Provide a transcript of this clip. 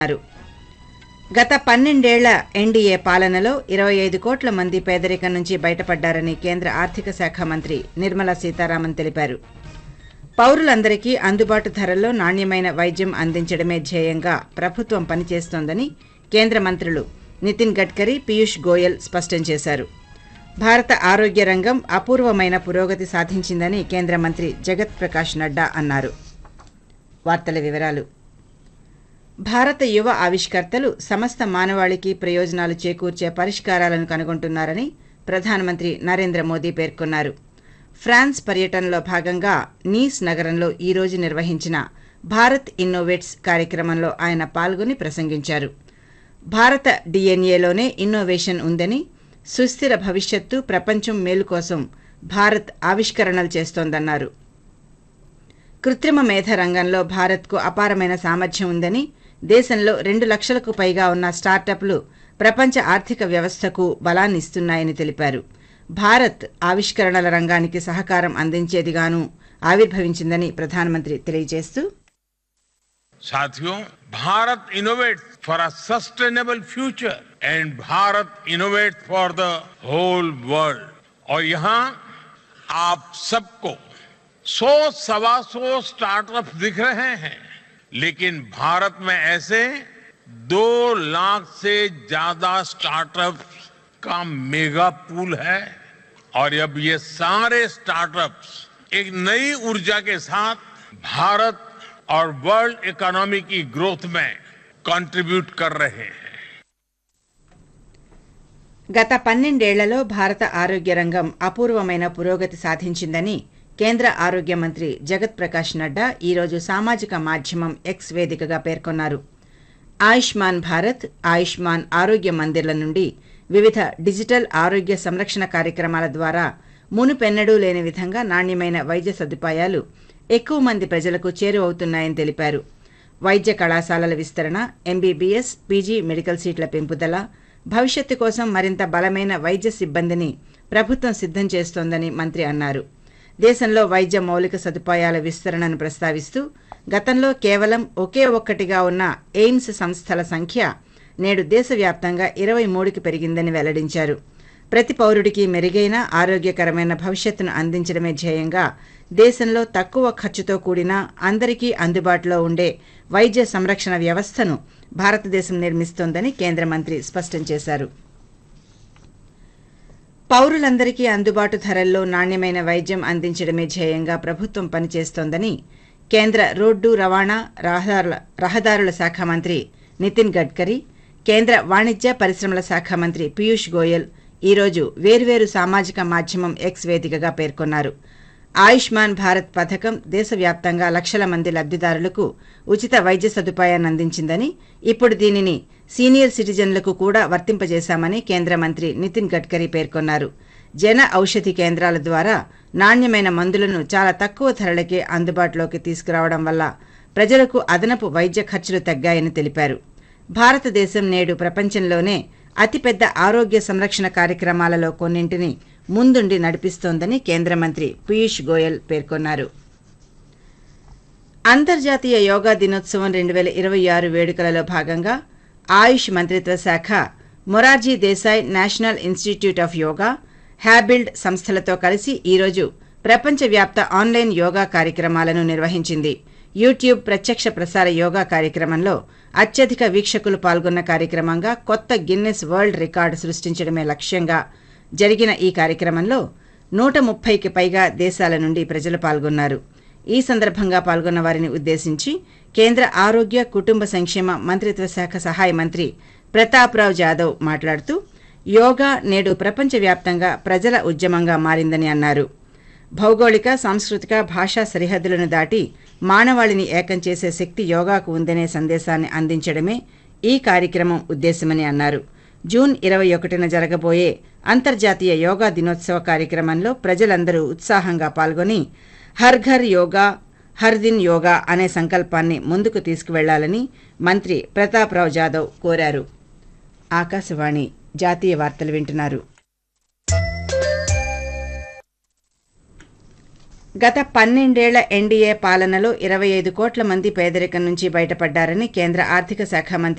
అన్నారు గత పన్నెండేళ్ల ఎన్డీఏ పాలనలో ఇరవై ఐదు కోట్ల మంది పేదరికం నుంచి బయటపడ్డారని కేంద్ర ఆర్థిక శాఖ మంత్రి నిర్మలా సీతారామన్ తెలిపారు పౌరులందరికీ అందుబాటు ధరల్లో నాణ్యమైన వైద్యం అందించడమే ధ్యేయంగా ప్రభుత్వం పనిచేస్తోందని కేంద్ర మంత్రులు నితిన్ గడ్కరీ పీయూష్ గోయల్ స్పష్టం చేశారు భారత ఆరోగ్య రంగం అపూర్వమైన పురోగతి సాధించిందని కేంద్ర మంత్రి జగత్ ప్రకాష్ నడ్డా అన్నారు వార్తల వివరాలు భారత యువ ఆవిష్కర్తలు సమస్త మానవాళికి ప్రయోజనాలు చేకూర్చే పరిష్కారాలను కనుగొంటున్నారని ప్రధానమంత్రి నరేంద్ర మోదీ పేర్కొన్నారు ఫ్రాన్స్ పర్యటనలో భాగంగా నీస్ నగరంలో ఈ రోజు నిర్వహించిన భారత్ ఇన్నోవేట్స్ కార్యక్రమంలో ఆయన పాల్గొని ప్రసంగించారు భారత డిఎన్ఏలోనే ఇన్నోవేషన్ ఉందని సుస్థిర భవిష్యత్తు ప్రపంచం మేలు కోసం భారత్ ఆవిష్కరణలు చేస్తోందన్నారు కృత్రిమ మేధ రంగంలో భారత్కు అపారమైన సామర్థ్యం ఉందని దేశంలో రెండు లక్షలకు పైగా ఉన్న స్టార్టప్లు ప్రపంచ ఆర్థిక వ్యవస్థకు బలాన్నిస్తున్నాయని తెలిపారు భారత్ ఆవిష్కరణల రంగానికి సహకారం అందించేదిగాను ఆవిర్భవించిందని ప్రధానమంత్రి తెలియజేస్తూ साथियों Bharat innovates for a sustainable future and Bharat innovates for the whole world और यहाँ आप सबको सौ सवा सौ स्टार्टअप दिख रहे हैं लेकिन भारत में ऐसे दो लाख से ज्यादा स्टार्टअप का मेगा पूल है और अब ये सारे स्टार्टअप्स एक नई ऊर्जा के साथ भारत और वर्ल्ड इकोनॉमी की ग्रोथ में कंट्रीब्यूट कर रहे हैं గత పన్నెండేళ్లలో భారత ఆరోగ్య రంగం అపూర్వమైన పురోగతి సాధించిందని కేంద్ర ఆరోగ్య మంత్రి జగత్ ప్రకాష్ నడ్డా ఈరోజు సామాజిక మాధ్యమం ఎక్స్ వేదికగా పేర్కొన్నారు ఆయుష్మాన్ భారత్ ఆయుష్మాన్ ఆరోగ్య మందిర్ల నుండి వివిధ డిజిటల్ ఆరోగ్య సంరక్షణ కార్యక్రమాల ద్వారా మునుపెన్నడూ లేని విధంగా నాణ్యమైన వైద్య సదుపాయాలు ఎక్కువ మంది ప్రజలకు చేరువవుతున్నాయని తెలిపారు వైద్య కళాశాలల విస్తరణ ఎంబీబీఎస్ పీజీ మెడికల్ సీట్ల పెంపుదల భవిష్యత్తు కోసం మరింత బలమైన వైద్య సిబ్బందిని ప్రభుత్వం సిద్ధం చేస్తోందని మంత్రి అన్నారు దేశంలో వైద్య మౌలిక సదుపాయాల విస్తరణను ప్రస్తావిస్తూ గతంలో కేవలం ఒకే ఒక్కటిగా ఉన్న ఎయిమ్స్ సంస్థల సంఖ్య నేడు దేశవ్యాప్తంగా ఇరవై మూడుకి పెరిగిందని వెల్లడించారు ప్రతి పౌరుడికి మెరుగైన ఆరోగ్యకరమైన భవిష్యత్తును అందించడమే ధ్యేయంగా దేశంలో తక్కువ ఖర్చుతో కూడిన అందరికీ అందుబాటులో ఉండే వైద్య సంరక్షణ వ్యవస్థను భారతదేశం నిర్మిస్తోందని కేంద్ర మంత్రి స్పష్టం చేశారు పౌరులందరికీ అందుబాటు ధరల్లో నాణ్యమైన వైద్యం అందించడమే ధ్యేయంగా ప్రభుత్వం పనిచేస్తోందని కేంద్ర రోడ్డు రవాణా రహదారుల రహదారుల శాఖ మంత్రి నితిన్ గడ్కరీ కేంద్ర వాణిజ్య పరిశ్రమల శాఖ మంత్రి పీయూష్ గోయల్ ఈరోజు వేర్వేరు సామాజిక మాధ్యమం ఎక్స్ వేదికగా పేర్కొన్నారు ఆయుష్మాన్ భారత్ పథకం దేశవ్యాప్తంగా లక్షల మంది లబ్దిదారులకు ఉచిత వైద్య సదుపాయాన్ని అందించిందని ఇప్పుడు దీనిని సీనియర్ సిటిజన్లకు కూడా వర్తింపజేశామని కేంద్ర మంత్రి నితిన్ గడ్కరీ పేర్కొన్నారు జన ఔషధి కేంద్రాల ద్వారా నాణ్యమైన మందులను చాలా తక్కువ ధరలకే అందుబాటులోకి తీసుకురావడం వల్ల ప్రజలకు అదనపు వైద్య ఖర్చులు తగ్గాయని తెలిపారు భారతదేశం నేడు ప్రపంచంలోనే అతిపెద్ద ఆరోగ్య సంరక్షణ కార్యక్రమాలలో కొన్నింటిని ముందుండి నడిపిస్తోందని కేంద్ర మంత్రి పీయూష్ గోయల్ పేర్కొన్నారు అంతర్జాతీయ యోగా దినోత్సవం రెండు వేల ఇరవై ఆరు వేడుకలలో భాగంగా ఆయుష్ మంత్రిత్వ శాఖ Morarji Desai National Institute of Yoga Habuild సంస్థలతో కలిసి ఈరోజు ప్రపంచవ్యాప్త ఆన్లైన్ యోగా కార్యక్రమాలను నిర్వహించింది యూట్యూబ్ ప్రత్యక్ష ప్రసార యోగా కార్యక్రమంలో అత్యధిక వీక్షకులు పాల్గొన్న కార్యక్రమంగా కొత్త గిన్నెస్ వరల్డ్ రికార్డు సృష్టించడమే లక్ష్యంగా జరిగిన ఈ కార్యక్రమంలో నూట ముప్పైకి పైగా దేశాల నుండి ప్రజలు పాల్గొన్నారు ఈ సందర్భంగా పాల్గొన్న వారిని ఉద్దేశించి కేంద్ర ఆరోగ్య కుటుంబ సంక్షేమ మంత్రిత్వ శాఖ సహాయ మంత్రి ప్రతాప్రావు జాదవ్ మాట్లాడుతూ యోగా నేడు ప్రపంచవ్యాప్తంగా ప్రజల ఉద్యమంగా మారిందని అన్నారు భౌగోళిక సాంస్కృతిక భాషా సరిహద్దులను దాటి మానవాళిని ఏకం చేసే శక్తి యోగాకు ఉందనే సందేశాన్ని అందించడమే ఈ కార్యక్రమం ఉద్దేశమని అన్నారు జూన్ ఇరవై ఒకటిన జరగబోయే అంతర్జాతీయ యోగా దినోత్సవ కార్యక్రమంలో ప్రజలందరూ ఉత్సాహంగా పాల్గొని హర్ ఘర్ యోగా హర్ దిన్ యోగా అనే సంకల్పాన్ని ముందుకు తీసుకువెళ్లాలని మంత్రి ప్రతాప్రావు జాదవ్ కోరారు ఆకాశవాణి జాతీయ వార్తలు వింటున్నారు గత పన్నెండేళ్ల ఎన్డీఏ పాలనలో ఇరవై ఐదు కోట్ల మంది పేదరికం నుంచి బయటపడ్డారని కేంద్ర ఆర్థిక శాఖ మంత్రి